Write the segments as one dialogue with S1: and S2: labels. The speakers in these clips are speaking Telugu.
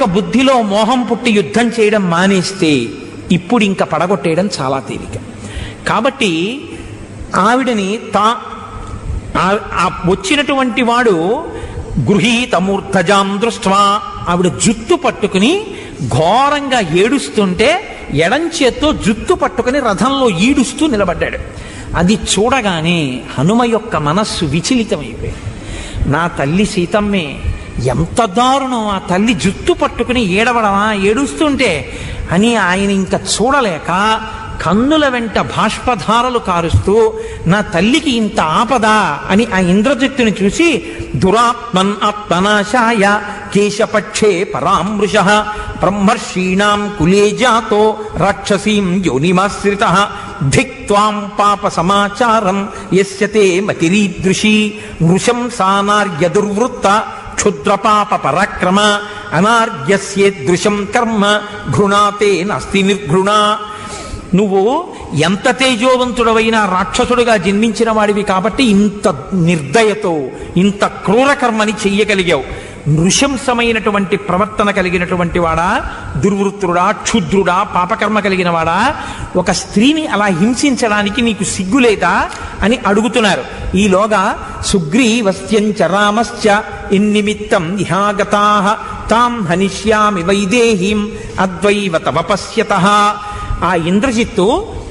S1: బుద్ధిలో మోహం పుట్టి యుద్ధం చేయడం మానేస్తే ఇప్పుడు ఇంకా పడగొట్టేయడం చాలా తేలిక కాబట్టి ఆవిడని తా ఆ- ఆ వచ్చినటువంటి వాడు గృహీతమూర్ధజాం దృష్ట్వా ఆవిడ జుత్తు పట్టుకుని ఘోరంగా ఏడుస్తుంటే ఎడంచేత్తో జుత్తు పట్టుకుని రథంలో ఈడుస్తూ నిలబడ్డాడు అది చూడగానే హనుమ యొక్క మనస్సు విచలితమైపోయింది నా తల్లి సీతమ్మే ఎంత దారుణం ఆ తల్లి జుత్తు పట్టుకుని ఏడవడమా ఏడుస్తుంటే అని ఆయన ఇంకా చూడలేక కన్నుల వెంట బాష్పధారలు కారుస్తూ నా తల్లికి ఇంత ఆపద అని ఆ ఇంద్రజిత్తుని చూసి దురాత్మన్ ఆత్మనాశాయ కేశపక్షే పరామృష బ్రహ్మర్షీణాం కులే జాతో రాక్షసీం యోనిమాశ్రిత ధిక్వాం పాప సమాచారం యస్య తే మతిరీదృశీ నృశం సానార్య దుర్వృత్త క్షుద్రపాప పరాక్రమ అనార్యస్యేదృశం కర్మ ఘృణాతే నాస్తి నిర్ఘృణా నువ్వు ఎంత తేజోవంతుడవైనా రాక్షసుడిగా జన్మించిన వాడివి కాబట్టి ఇంత నిర్దయతో ఇంత క్రూర కర్మని చెయ్యగలిగావు నృశంసమైనటువంటి ప్రవర్తన కలిగినటువంటి వాడా దుర్వృత్తుడా క్షుద్రుడా పాపకర్మ కలిగిన వాడా ఒక స్త్రీని అలా హింసించడానికి నీకు సిగ్గులేదా అని అడుగుతున్నారు ఈలోగా సుగ్రీవస్యంచ రామశ్చ ఇన్నిమిత్తం ఇహాగతా తాం హనిష్యామి వైదేహీం అద్వైవ తవ పశ్యత ఆ ఇంద్రజిత్తు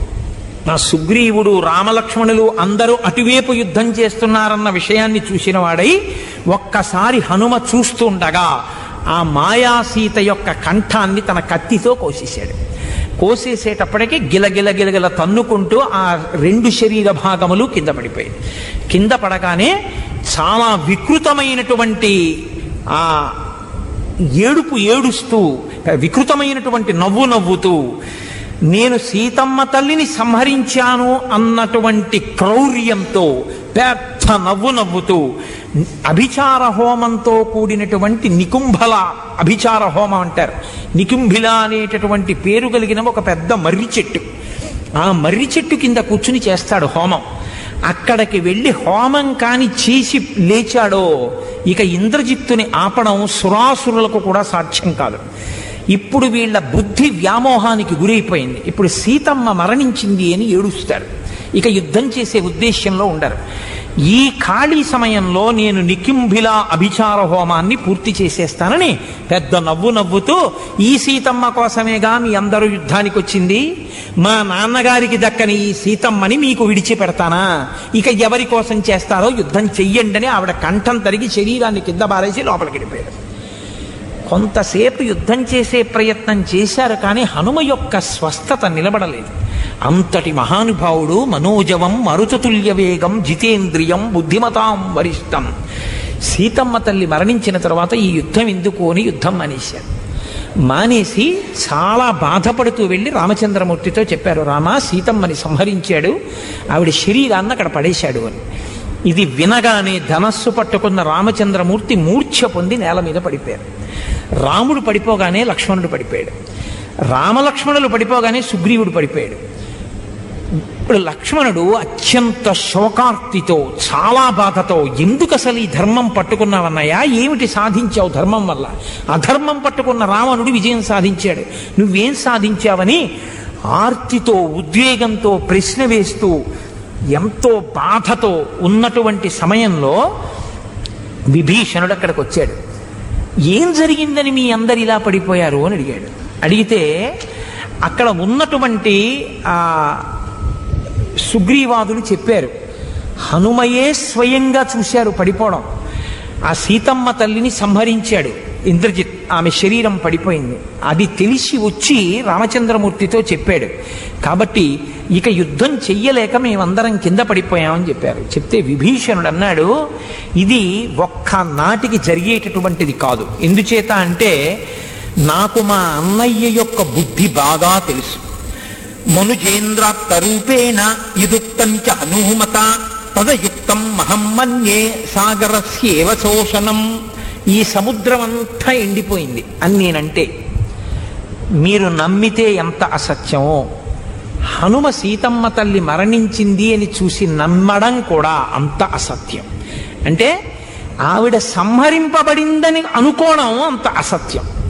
S1: ఆ సుగ్రీవుడు రామలక్ష్మణులు అందరూ అటువైపు యుద్ధం చేస్తున్నారన్న విషయాన్ని చూసిన వాడై ఒక్కసారి హనుమ చూస్తుండగా ఆ మాయాసీత యొక్క కంఠాన్ని తన కత్తితో కోసేశాడు కోసేసేటప్పటికి గిలగిల గిలగిల తన్నుకుంటూ ఆ రెండు శరీర భాగములు కింద పడిపోయాయి కింద పడగానే చాలా వికృతమైనటువంటి ఆ ఏడుపు ఏడుస్తూ వికృతమైనటువంటి నవ్వు నవ్వుతూ నేను సీతమ్మ తల్లిని సంహరించాను అన్నటువంటి క్రౌర్యంతో పెద్ద నవ్వు నవ్వుతూ అభిచార హోమంతో కూడినటువంటి నికుంభల అభిచార హోమం అంటారు నికుంభిల అనేటటువంటి పేరు కలిగిన ఒక పెద్ద మర్రి చెట్టు ఆ మర్రి చెట్టు కింద కూర్చుని చేస్తాడు హోమం అక్కడికి వెళ్ళి హోమం కాని చేసి లేచాడో ఇక ఇంద్రజిత్తుని ఆపడం సురాసురులకు కూడా సాధ్యం కాదు ఇప్పుడు వీళ్ళ బుద్ధి వ్యామోహానికి గురైపోయింది ఇప్పుడు సీతమ్మ మరణించింది అని ఏడుస్తారు ఇక యుద్ధం చేసే ఉద్దేశ్యంలో ఉండరు ఈ ఖాళీ సమయంలో నేను నికింభిల అభిచార హోమాన్ని పూర్తి చేసేస్తానని పెద్ద నవ్వు నవ్వుతూ ఈ సీతమ్మ కోసమేగా మీ అందరూ యుద్ధానికి వచ్చింది మా నాన్నగారికి దక్కని ఈ సీతమ్మని మీకు విడిచిపెడతానా ఇక ఎవరి కోసం చేస్తారో యుద్ధం చెయ్యండి అని ఆవిడ కంఠం తరిగి శరీరాన్ని కింద బారేసి లోపలికి వెళ్ళిపోయారు కొంతసేపు యుద్ధం చేసే ప్రయత్నం చేశారు కానీ హనుమ యొక్క స్వస్థత నిలబడలేదు అంతటి మహానుభావుడు మనోజవం మరుతతుల్య వేగం జితేంద్రియం బుద్ధిమతాం వరిష్టం సీతమ్మ తల్లి మరణించిన తర్వాత ఈ యుద్ధం ఎందుకు అని యుద్ధం మానేశారు మానేసి చాలా బాధపడుతూ వెళ్ళి రామచంద్రమూర్తితో చెప్పారు రామ సీతమ్మని సంహరించాడు ఆవిడ శరీరాన్ని అక్కడ పడేశాడు అని ఇది వినగానే ధనస్సు పట్టుకున్న రామచంద్రమూర్తి మూర్ఛ పొంది నేల మీద పడిపోయారు రాముడు పడిపోగానే లక్ష్మణుడు పడిపోయాడు రామలక్ష్మణులు పడిపోగానే సుగ్రీవుడు పడిపోయాడు ఇప్పుడు లక్ష్మణుడు అత్యంత శోకార్తితో చాలా బాధతో ఎందుకు అసలు ఈ ధర్మం పట్టుకున్నావన్నయ్యా ఏమిటి సాధించావు ధర్మం వల్ల అధర్మం పట్టుకున్న రావణుడు విజయం సాధించాడు నువ్వేం సాధించావని ఆర్తితో ఉద్వేగంతో ప్రశ్న వేస్తూ ఎంతో బాధతో ఉన్నటువంటి సమయంలో విభీషణుడు అక్కడికి వచ్చాడు ఏం జరిగిందని మీ అందరు ఇలా పడిపోయారు అని అడిగాడు అడిగితే అక్కడ ఉన్నటువంటి ఆ సుగ్రీవాదులు చెప్పారు హనుమయే స్వయంగా చూశారు పడిపోవడం ఆ సీతమ్మ తల్లిని సంహరించాడు ఇంద్రజిత్ ఆమె శరీరం పడిపోయింది అది తెలిసి వచ్చి రామచంద్రమూర్తితో చెప్పాడు కాబట్టి ఇక యుద్ధం చెయ్యలేక మేమందరం కింద పడిపోయామని చెప్పారు చెప్తే విభీషణుడు అన్నాడు ఇది ఒక్క నాటికి జరిగేటటువంటిది కాదు ఎందుచేత అంటే నాకు మా అన్నయ్య యొక్క బుద్ధి బాగా తెలుసు మనుజేంద్రాప్త రూపేణ ఇదుక్తం చ అనుమత తదయుక్తం మహం మన్యే సాగరస్యేవ శోషణం ఈ సముద్రం అంతా ఎండిపోయింది అని నేనంటే మీరు నమ్మితే ఎంత అసత్యమో హనుమ సీతమ్మ తల్లి మరణించింది అని చూసి నమ్మడం కూడా అంత అసత్యం అంటే ఆవిడ సంహరింపబడిందని అనుకోవడం అంత అసత్యం